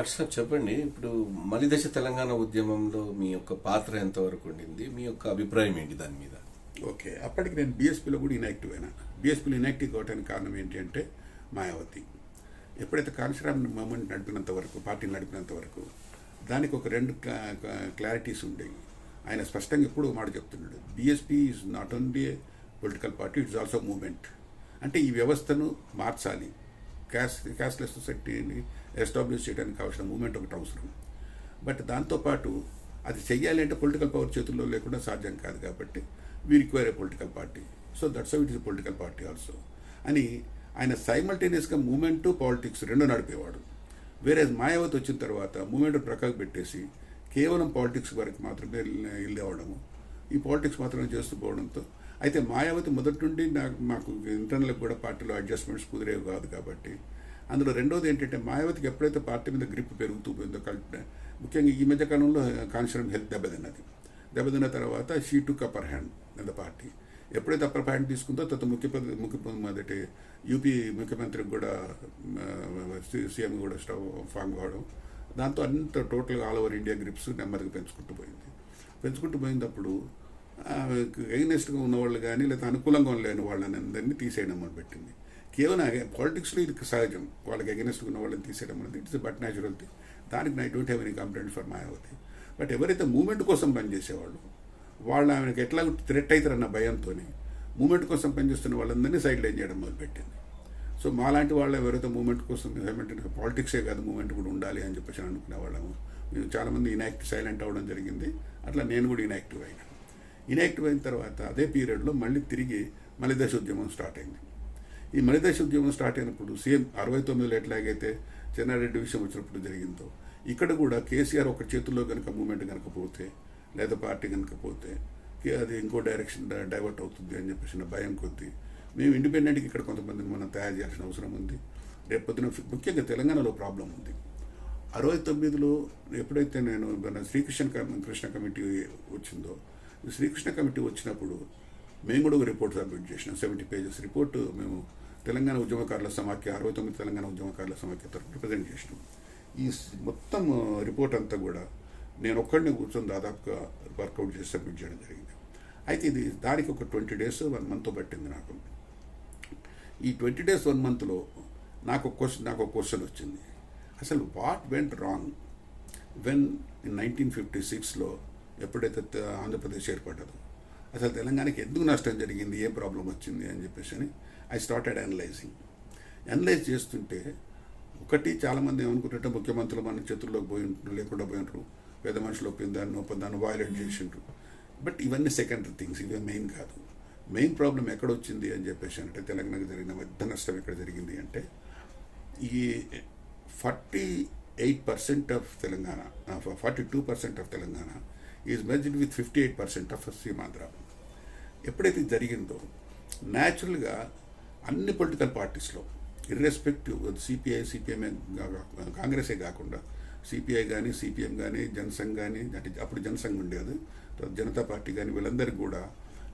Doctor సాబ్ చెప్పండి ఇప్పుడు మలిదశ తెలంగాణ ఉద్యమంలో మీ యొక్క పాత్ర ఎంతవరకు ఉండింది మీ యొక్క అభిప్రాయం ఏంటి దాని మీద ఓకే అప్పటికి నేను బీఎస్పీలో కూడా ఇన్యాక్టివ్ అయినా బీఎస్పీలో ఇన్యాక్టివ్ కావడానికి కారణం ఏంటి అంటే మాయావతి ఎప్పుడైతే కాన్షరామ్ మూమెంట్ నడిపినంత వరకు పార్టీని నడిపినంత వరకు దానికి ఒక రెండు క్లారిటీస్ ఉండేవి ఆయన స్పష్టంగా ఎప్పుడు మాట చెప్తున్నాడు BSP is not only political party it's also movement అంటే ఈ వ్యవస్థను మార్చాలి క్యాస్ట్ క్యాస్ట్లెస్ సొసైటీని ఎస్టాబ్లిష్ చేయడానికి కావాల్సిన మూమెంట్ ఒకటి అవసరం బట్ దాంతోపాటు అది చెయ్యాలి అంటే పొలిటికల్ పవర్ చేతుల్లో లేకుండా సాధ్యం కాదు కాబట్టి we require a political party so that's it is political party also అని ఆయన సైమల్టేనియస్గా మూమెంట్ పాలిటిక్స్ రెండు నడిపేవాడు వేరే మాయావతి వచ్చిన తర్వాత మూమెంట్ ప్రక్కకు పెట్టేసి కేవలం పాలిటిక్స్ వరకు మాత్రమే వెళ్ళేవడము ఈ పాలిటిక్స్ మాత్రమే చేస్తూ పోవడంతో అయితే మాయావతి మొదటి నుండి నాకు మాకు ఇంటర్నల్ కూడా పార్టీలో అడ్జస్ట్మెంట్స్ కుదిరేవి కాదు కాబట్టి అందులో రెండోది ఏంటంటే మాయావతికి ఎప్పుడైతే పార్టీ మీద గ్రిప్ పెరుగుతూ పోయిందో కల్- ముఖ్యంగా ఈ మధ్య కాలంలో కాన్స్టిట్యూషన్ హెల్త్ దెబ్బతిన్నది దెబ్బతిన్న తర్వాత she took upper hand in the party ఎప్పుడైతే అప్పర్ హ్యాండ్ తీసుకుందో తర్వాత ముఖ్యమంత్రి ముఖ్య మొదటి యూపీ ముఖ్యమంత్రికి కూడా సీఎం కూడా స్టవ్ ఫామ్ కావడం దాంతో అంత టోటల్గా ఆల్ ఓవర్ ఇండియా గ్రిప్స్ నెమ్మదిగా పెంచుకుంటూ పోయింది పెంచుకుంటూ పోయినప్పుడు ఎగ్నెస్ట్గా ఉన్నవాళ్ళు కానీ లేదా అనుకూలంగా లేని వాళ్ళని అందరినీ తీసేయడం మొదలుపెట్టింది కేవలం పాలిటిక్స్లో ఇది సహజం వాళ్ళకి ఎగనెస్ట్గా ఉన్న వాళ్ళని తీసేయడం అనేది ఇట్స్ బట్ న్యాచురల్ థింగ్ దానికి I don't have any complaint for Mayawati but ఎవరైతే మూమెంట్ కోసం పనిచేసేవాళ్ళు వాళ్ళు ఆమెకు ఎట్లా థ్రెట్ అవుతారన్న భయంతో మూమెంట్ కోసం పనిచేస్తున్న వాళ్ళందరినీ సైడ్ లైన్ చేయడం మొదలుపెట్టింది సో మాలాంటి వాళ్ళు ఎవరైతే మూమెంట్ కోసం పాలిటిక్సే కాదు మూమెంట్ కూడా ఉండాలి అని చెప్పేసి అనుకునే వాళ్ళము మేము చాలామంది ఇన్యాక్టివ్ సైలెంట్ అవ్వడం జరిగింది అట్లా నేను కూడా ఇన్యాక్టివ్ అయినా ఇన్యాక్టివ్ అయిన తర్వాత అదే పీరియడ్లో మళ్ళీ తిరిగి మలిదశ ఉద్యమం స్టార్ట్ అయింది ఈ మలిదశ ఉద్యమం స్టార్ట్ అయినప్పుడు సేమ్ అరవై తొమ్మిదిలో ఎట్లాగైతే చెన్నారెడ్డి విషయం వచ్చినప్పుడు జరిగిందో ఇక్కడ కూడా కేసీఆర్ ఒక చేతుల్లో కనుక మూమెంట్ కనుక పోతే లేదా పార్టీ కనుక పోతే కే- అది ఇంకో డైరెక్షన్ డై- డైవర్ట్ అవుతుంది అని చెప్పేసి నా భయం కొద్దీ మేము ఇండిపెండెంట్గా ఇక్కడ కొంతమందిని మనం తయారు చేయాల్సిన అవసరం ఉంది రేపు పొద్దున ముఖ్యంగా తెలంగాణలో ప్రాబ్లం ఉంది అరవై తొమ్మిదిలో ఎప్పుడైతే నేను మన శ్రీకృష్ణ కమి- కృష్ణ కమిటీ వచ్చిందో ఈ శ్రీకృష్ణ కమిటీ వచ్చినప్పుడు మేము కూడా ఒక రిపోర్ట్ సబ్మిట్ చేసినాం సెవెంటీ పేజెస్ రిపోర్ట్ మేము తెలంగాణ ఉద్యమకారుల సమాఖ్య అరవై తొమ్మిది తెలంగాణ ఉద్యమకారుల సమాఖ్య తరఫున ప్రజెంట్ చేసినాం ఈ స్- మొత్తం రిపోర్ట్ అంతా కూడా నేను ఒక్కడిని కూర్చొని దాదాపుగా వర్కౌట్ చేసి సబ్మిట్ చేయడం జరిగింది అయితే ఇది దానికి ఒక ట్వంటీ డేస్ వన్ మంత్ పట్టింది నాకు ఈ ట్వంటీ డేస్ వన్ మంత్లో నాకు ఒక క్వశ్చన్ నాకు ఒక క్వశ్చన్ వచ్చింది అసలు what went wrong when in nineteen fifty సిక్స్లో ఎప్పుడైతే త- ఆంధ్రప్రదేశ్ ఏర్పడ్డదో అసలు తెలంగాణకి ఎందుకు నష్టం జరిగింది ఏం ప్రాబ్లం వచ్చింది అని చెప్పేసి అని ఐ స్టార్టెడ్ అనలైజింగ్ అనలైజ్ చేస్తుంటే ఒకటి చాలామంది ఏమనుకుంటుంటే ముఖ్యమంత్రులు మన చేతుల్లోకి పోయి ఉంటున్నారు, లేకుండా పోయి ఉంటారు పెద్ద మనుషులు ఒప్పిందాన్ని ఒప్పందాన్ని వైలేట్ చేసిండ్రు బట్ ఇవన్నీ సెకండరీ థింగ్స్ ఇవే మెయిన్ కాదు మెయిన్ ప్రాబ్లం ఎక్కడ వచ్చింది అని చెప్పేసి అంటే తెలంగాణకు జరిగిన పెద్ద నష్టం ఎక్కడ జరిగింది అంటే ఈ forty eight percent of Telangana forty two percent of Telangana is merged with fifty eight percent of Seemandhra ఎప్పుడైతే ఇది జరిగిందో న్యాచురల్గా అన్ని పొలిటికల్ పార్టీస్లో ఇర్రెస్పెక్టివ్ సిపిఐ సిపిఎం కాంగ్రెసే కాకుండా సిపిఐ కానీ సిపిఎం కానీ జనసంఘ్ కానీ అంటే అప్పుడు జనసంఘ్ ఉండేది తర్వాత జనతా పార్టీ కానీ వీళ్ళందరికీ కూడా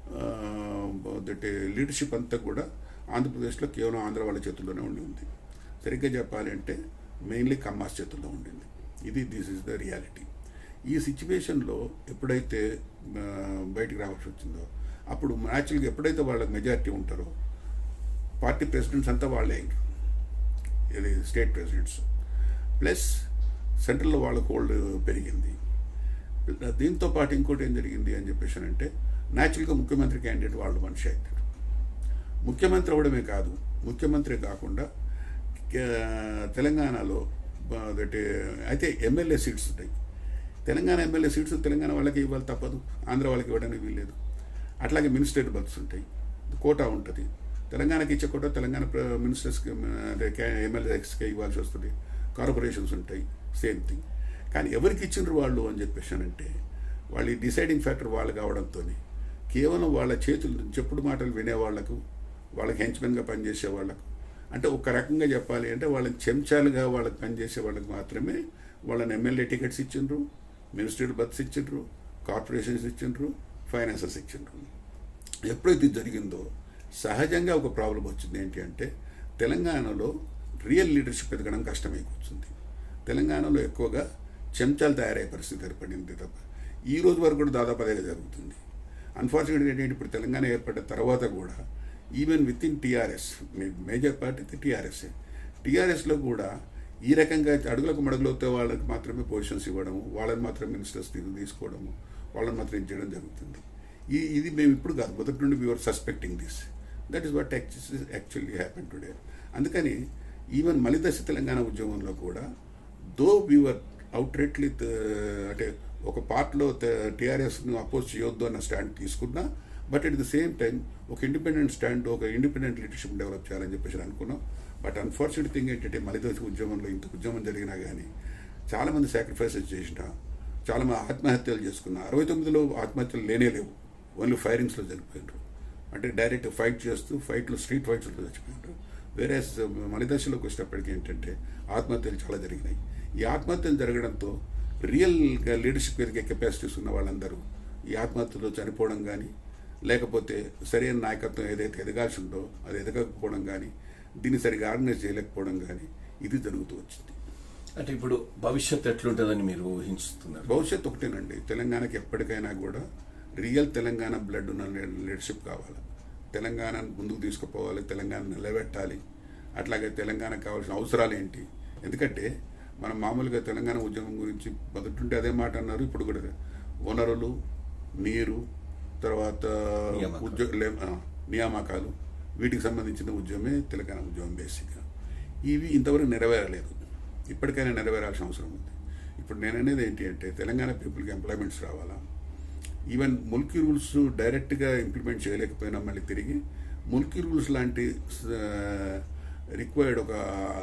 దట్ లీడర్షిప్ అంతా కూడా ఆంధ్రప్రదేశ్లో కేవలం ఆంధ్ర వాళ్ళ చేతుల్లోనే ఉండి ఉంది సరిగ్గా చెప్పాలి అంటే మెయిన్లీ కమ్మాస్ చేతుల్లో ఉండింది ఇది దిస్ ఇస్ ద రియాలిటీ ఈ సిచ్యువేషన్లో ఎప్పుడైతే ఆ, బయటికి రావాల్సి వచ్చిందో అప్పుడు న్యాచురల్గా ఎప్పుడైతే వాళ్ళకి మెజారిటీ ఉంటారో పార్టీ ప్రెసిడెంట్స్ అంతా వాళ్ళే అయినారు ఇది స్టేట్ ప్రెసిడెంట్స్ ప్లస్ సెంట్రల్లో వాళ్ళ హోల్డ్ పెరిగింది దీంతో పాటు ఇంకోటి ఏం జరిగింది అని చెప్పేసి అంటే న్యాచురల్గా ముఖ్యమంత్రి క్యాండిడేట్ వాళ్ళు మనిషి అవుతారు ముఖ్యమంత్రి అవడమే కాదు ముఖ్యమంత్రి కాకుండా కే- తెలంగాణలో అదటి అయితే ఎమ్మెల్యే సీట్స్ ఉంటాయి తెలంగాణ ఎమ్మెల్యే సీట్స్ తెలంగాణ వాళ్ళకి ఇవ్వాలి తప్పదు ఆంధ్ర వాళ్ళకి ఇవ్వడానికి వీల్లేదు అట్లాగే మినిస్టర్ బర్త్స్ ఉంటాయి కోటా ఉంటుంది తెలంగాణకి ఇచ్చే కోటా తెలంగాణ ప్ర- మినిస్టర్స్కి అంటే ఎమ్మెల్యేస్కి ఇవ్వాల్సి వస్తుంది కార్పొరేషన్స్ ఉంటాయి సేమ్ థింగ్ కానీ ఎవరికి ఇచ్చిండ్రు వాళ్ళు అని చెప్పేసానంటే వాళ్ళ డిసైడింగ్ ఫ్యాక్టర్ వాళ్ళు కావడంతో కేవలం వాళ్ళ చేతులు చెప్పుడు మాటలు వినే వాళ్ళకు వాళ్ళకి హెంచ్మెన్గా పనిచేసే వాళ్ళకు అంటే ఒక రకంగా చెప్పాలి అంటే వాళ్ళని చెంచాలుగా వాళ్ళకి పనిచేసే వాళ్ళకి మాత్రమే వాళ్ళని ఎమ్మెల్యే టికెట్స్ ఇచ్చిండ్రు మినిస్ట్రీ బర్త్స్ ఇచ్చిండ్రు కార్పొరేషన్స్ ఇచ్చిండ్రు ఫైనాన్సెస్ ఇచ్చిండ్రు ఎప్పుడైతే ఇది జరిగిందో సహజంగా ఒక ప్రాబ్లం వచ్చింది ఏంటి అంటే తెలంగాణలో రియల్ లీడర్షిప్ ఎదగడం కష్టమై కూర్చుంది తెలంగాణలో ఎక్కువగా చెంచాలు తయారయ్యే పరిస్థితి ఏర్పడింది తప్ప ఈ రోజు వరకు కూడా దాదాపు అదే జరుగుతుంది అన్ఫార్చునేట్గా ఏంటంటే ఇప్పుడు తెలంగాణ ఏర్పడిన తర్వాత కూడా even with in TRS major party అయితే టీఆర్ఎస్ టీఆర్ఎస్లో కూడా ఈ రకంగా అడుగులకు మడుగులతో వాళ్ళకి మాత్రమే పొజిషన్స్ ఇవ్వడము వాళ్ళని మాత్రమే మినిస్టర్స్ తీసుకోవడము వాళ్ళని మాత్రం ఇది చేయడం జరుగుతుంది ఈ ఇది మేము ఇప్పుడు కాదు మొదటి నుండి we are suspecting this that is what actually happen today అందుకని ఈవెన్ మలిదశ తెలంగాణ ఉద్యమంలో కూడా దో వీఆర్ అవుట్రెట్లీ అంటే ఒక పార్ట్లో టీఆర్ఎస్ను అపోజ్ చేయొద్దు అన్న స్టాండ్ తీసుకున్నా but at the same time ఒక ఇండిపెండెంట్ స్టాండ్ ఒక ఇండిపెండెంట్ లీడర్షిప్ డెవలప్ చేయాలని చెప్పేసి అనుకున్నాం బట్ అన్ఫార్చునేట్ థింగ్ ఏంటంటే మలిదశ ఉద్యమంలో ఇంత ఉద్యమం జరిగినా కానీ చాలామంది సాక్రిఫైసెస్ చేసిన చాలామంది ఆత్మహత్యలు చేసుకున్న అరవై తొమ్మిదిలో ఆత్మహత్యలు లేనే లేవు ఓన్లీ ఫైరింగ్స్లో చనిపోయినారు అంటే డైరెక్ట్ ఫైట్ చేస్తూ ఫైట్లు స్ట్రీట్ ఫైట్స్లో చచ్చిపోయినారు వేరే మలిదశలోకి వచ్చినప్పటికీ ఏంటంటే ఆత్మహత్యలు చాలా జరిగినాయి ఈ ఆత్మహత్యలు జరగడంతో రియల్గా లీడర్షిప్ ఎదిగే కెపాసిటీస్ ఉన్న వాళ్ళందరూ ఈ ఆత్మహత్యలో చనిపోవడం కానీ లేకపోతే సరైన నాయకత్వం ఏదైతే ఎదగాల్సి ఉందో అది ఎదగకపోవడం కానీ దీన్ని సరిగా ఆర్గనైజ్ చేయలేకపోవడం కానీ ఇది జరుగుతూ వచ్చింది అంటే ఇప్పుడు భవిష్యత్ ఎట్లుంటుందని మీరు ఊహించుతున్నారు భవిష్యత్తు ఒకటేనండి తెలంగాణకి ఎప్పటికైనా కూడా రియల్ తెలంగాణ బ్లడ్ ఉన్న లీడర్షిప్ కావాలి తెలంగాణను ముందుకు తీసుకుపోవాలి తెలంగాణ నిలబెట్టాలి అట్లాగే తెలంగాణకు కావాల్సిన అవసరాలు ఏంటి ఎందుకంటే మనం మామూలుగా తెలంగాణ ఉద్యమం గురించి మొదటుంటే అదే మాట అన్నారు ఇప్పుడు కూడా వనరులు నీరు తర్వాత నియామకాలు. ఉద్యోగ లే- ఆ, నియామకాలు వీటికి సంబంధించిన ఉద్యమే తెలంగాణ ఉద్యమం బేసిక్గా ఇవి ఇంతవరకు నెరవేరలేదు ఇప్పటికైనా నెరవేరాల్సిన అవసరం ఉంది ఇప్పుడు నేను అనేది ఏంటి అంటే తెలంగాణ పీపుల్కి ఎంప్లాయ్మెంట్స్ రావాలా ఈవెన్ ముల్కీ రూల్స్ డైరెక్ట్గా ఇంప్లిమెంట్ చేయలేకపోయినా మళ్ళీ తిరిగి ముల్కీ రూల్స్ లాంటి రిక్వైర్డ్ ఒక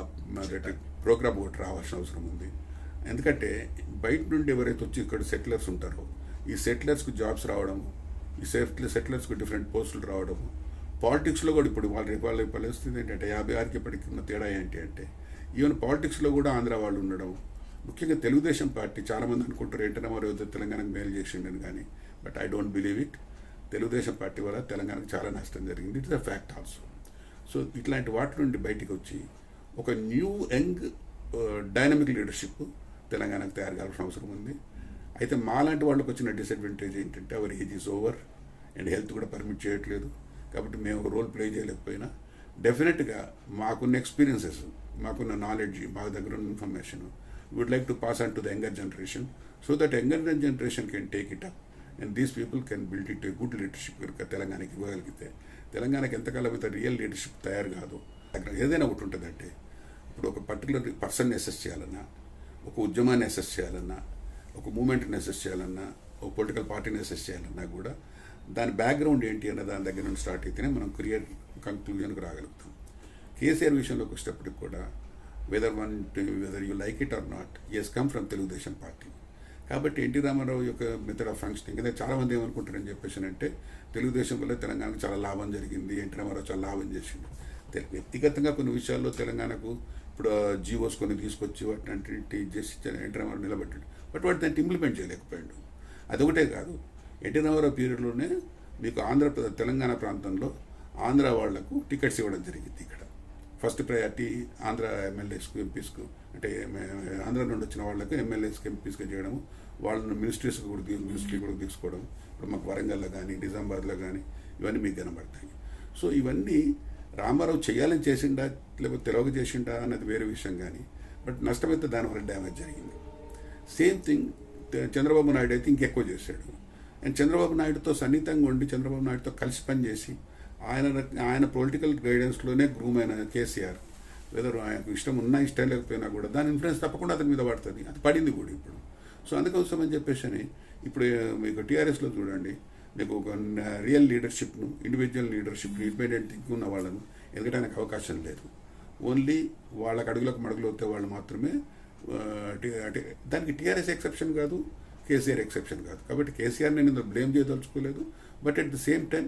ప్రోగ్రామ్ ఒకటి రావాల్సిన అవసరం ఉంది ఎందుకంటే బయట నుండి ఎవరైతే వచ్చి ఇక్కడ సెటిలర్స్ ఉంటారో ఈ సెటిలర్స్కి జాబ్స్ రావడము ఈ సెటిల్ సెటిలర్స్కి డిఫరెంట్ పోస్టులు రావడము పాలిటిక్స్లో కూడా ఇప్పుడు వాళ్ళ వాళ్ళ పరిస్థితి ఏంటంటే యాభై ఆరుకి ఇప్పటికి ఉన్న తేడా ఏంటి అంటే ఈవెన్ పాలిటిక్స్లో కూడా ఆంధ్ర వాళ్ళు ఉండడం ముఖ్యంగా తెలుగుదేశం పార్టీ చాలామంది అనుకుంటారు ఏంటనే మరి ఏదో తెలంగాణకు మేలు చేసిండని కానీ but I don't believe it Telugu Desam party వల్ల తెలంగాణకు చాలా నష్టం జరిగింది it's a fact also so ఇట్లాంటి వాటి నుండి బయటికి వచ్చి ఒక న్యూ యంగ్ డైనమిక్ లీడర్షిప్ తెలంగాణకు తయారు కావాల్సిన అవసరం ఉంది అయితే మాలాంటి వాళ్ళకి వచ్చిన డిసడ్వాంటేజ్ ఏంటంటే our age is over and health కూడా పర్మిట్ చేయట్లేదు కాబట్టి మేము ఒక రోల్ ప్లే చేయలేకపోయినా డెఫినెట్గా మాకున్న ఎక్స్పీరియన్సెస్ మాకున్న నాలెడ్జ్ మా దగ్గర ఉన్న information would like to pass on to the younger generation so that younger generation can take it up and these people can build it a good leadership కనుక తెలంగాణకి ఇవ్వగలిగితే తెలంగాణకి ఎంతకాలం అయితే రియల్ లీడర్షిప్ తయారు కాదు అక్కడ ఏదైనా ఒకటి ఉంటుందంటే ఇప్పుడు ఒక పర్టికులర్ పర్సన్ని అసెస్ చేయాలన్నా ఒక ఉద్యమాన్ని అసెస్ చేయాలన్నా ఒక మూమెంట్ని అసెస్ చేయాలన్నా ఒక పొలిటికల్ పార్టీని అసెస్ చేయాలన్నా కూడా దాని బ్యాక్గ్రౌండ్ ఏంటి అన్న దాని దగ్గర నుండి స్టార్ట్ అయితేనే మనం క్లియర్ కంక్లూజన్కి రాగలుగుతాం కేసీఆర్ విషయంలోకి వచ్చేటప్పటికి కూడా whether one whether you like it or not yes come from Telugu Desam party కాబట్టి ఎన్టీ రామారావు యొక్క మెథడ్ ఆఫ్ ఫంక్షనింగ్ అదే చాలా మంది ఏమనుకుంటారని చెప్పేసి అంటే తెలుగుదేశం వల్ల తెలంగాణకు చాలా లాభం జరిగింది ఎన్టీ రామారావు చాలా లాభం చేసింది తె- వ్యక్తిగతంగా కొన్ని విషయాల్లో తెలంగాణకు ఇప్పుడు జీవోస్ కొన్ని తీసుకొచ్చి వాటిని చేసి ఎన్టీ రామారావు నిలబెట్టాడు బట్ వాటి దాన్ని ఇంప్లిమెంట్ చేయలేకపోయాడు అదొకటే కాదు ఎన్టీ రామారావు పీరియడ్లోనే మీకు ఆంధ్ర తెలంగాణ ప్రాంతంలో ఆంధ్ర వాళ్లకు టికెట్స్ ఇవ్వడం జరిగింది ఇక్కడ ఫస్ట్ ప్రయారిటీ ఆంధ్ర ఎమ్మెల్యేస్కు ఎంపీస్కు అంటే ఎమ్- ఆంధ్ర నుండి వచ్చిన వాళ్ళకు ఎమ్మెల్యేస్కి ఎంపీస్కి చేయడం వాళ్ళని మినిస్ట్రీస్కి కూడా తీ- మినిస్ట్రీ కూడా తీసుకోవడం ఇప్పుడు మాకు వరంగల్లో కానీ నిజామాబాద్లో కానీ ఇవన్నీ మీకు కనబడతాయి సో ఇవన్నీ రామారావు చేయాలని చేసిండా లేకపోతే తెలవక చేసిండా అన్నది వేరే విషయం కానీ బట్ నష్టమైతే దానివల్ల డ్యామేజ్ జరిగింది సేమ్ థింగ్ తే- చంద్రబాబు నాయుడు అయితే ఇంకెక్కువ చేశాడు అండ్ చంద్రబాబు నాయుడుతో సన్నిహితంగా ఉండి చంద్రబాబు నాయుడుతో కలిసి పనిచేసి ఆయన రక- ఆయన పొలిటికల్ గైడెన్స్లోనే గ్రూమ్ అయిన కేసీఆర్ వెదర్ ఆయనకు ఇష్టం ఉన్నా ఇష్టం లేకపోయినా కూడా దాని ఇన్ఫ్లుయెన్స్ తప్పకుండా అతని మీద పడుతుంది అది పడింది కూడా ఇప్పుడు సో అందుకోసం అని చెప్పేసి అని ఇప్పుడు మీకు టీఆర్ఎస్లో చూడండి మీకు ఒక రియల్ లీడర్షిప్ను ఇండివిజువల్ లీడర్షిప్ ఇండిపెండెంట్ థింక్ ఉన్న వాళ్ళను ఎదగడానికి అవకాశం లేదు ఓన్లీ వాళ్ళకి అడుగులకు మడుగులు వస్తే వాళ్ళు మాత్రమే ఆ, టి- అంటే దానికి టీఆర్ఎస్ ఎక్సెప్షన్ కాదు కేసీఆర్ ఎక్సెప్షన్ కాదు కాబట్టి కేసీఆర్ నేను ఇందులో బ్లేమ్ చేయదలుచుకోలేదు but at the same time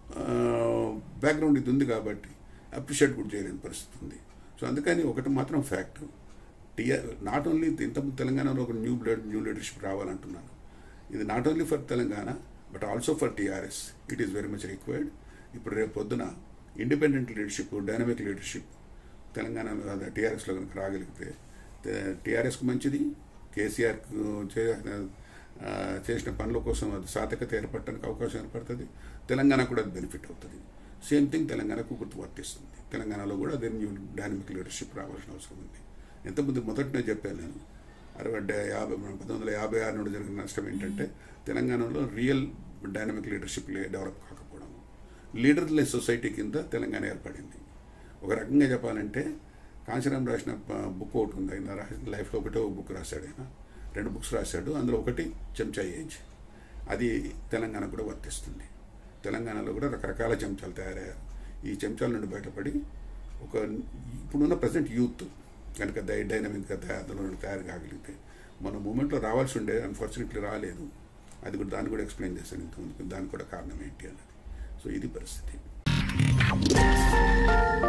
background ఇది ఉంది కాబట్టి అప్రిషియేట్ కూడా చేయలేని పరిస్థితి ఉంది సో అందుకని ఒకటి మాత్రం ఫ్యాక్ట్ టీఆర్ నాట్ ఓన్లీ ఇంత తెలంగాణలో ఒక న్యూ బ్లడ్ న్యూ లీడర్షిప్ రావాలంటున్నాను ఇది not only for Telangana but also for TRS it is very much required ఇప్పుడు రేపు పొద్దున ఇండిపెండెంట్ లీడర్షిప్ డైనమిక్ లీడర్షిప్ తెలంగాణలో టీఆర్ఎస్లో కనుక రాగలిగితే టీఆర్ఎస్కు మంచిది కేసీఆర్ చేసిన పనుల కోసం అది సాధకత ఏర్పడటానికి అవకాశం ఏర్పడుతుంది తెలంగాణ కూడా అది బెనిఫిట్ అవుతుంది సేమ్ థింగ్ తెలంగాణకు గుర్తు వర్తిస్తుంది తెలంగాణలో కూడా అదే న్యూ డైనమిక్ లీడర్షిప్ రావాల్సిన అవసరం ఉంది ఎంతమంది మొదటనే చెప్పాను నేను అరవై డే- యాభై పంతొమ్మిది వందల యాభై ఆరు నుండి జరిగిన నష్టం ఏంటంటే తెలంగాణలో రియల్ డైనమిక్ లీడర్షిప్ డెవలప్ కాకపోవడం లీడర్లెస్ సొసైటీ కింద తెలంగాణ ఏర్పడింది ఒక రకంగా చెప్పాలంటే కాంచనం రాసిన ప- బుక్ ఒకటి ఉంది ఆయన రాసిన లైఫ్లో ఒకటే ఒక బుక్ రాశాడు ఆయన రెండు బుక్స్ రాశాడు అందులో ఒకటి చెంచా ఏజ్ అది తెలంగాణ కూడా వర్తిస్తుంది తెలంగాణలో కూడా రకరకాల చెంచాలు తయారయ్యారు ఈ చెంచాల నుండి బయటపడి ఒక ఇప్పుడున్న ప్రజెంట్ యూత్ కనుక డై డైనమిక్గా తయారు అందులో నుండి తయారు కాగలిగితే మన మూమెంట్లో రావాల్సి ఉండే అన్ఫార్చునేట్లీ రాలేదు అది కూడా దాన్ని కూడా ఎక్స్ప్లెయిన్ చేశాను ఇంతకుముందు దానికి కూడా కారణం ఏంటి అని సో ఇది పరిస్థితి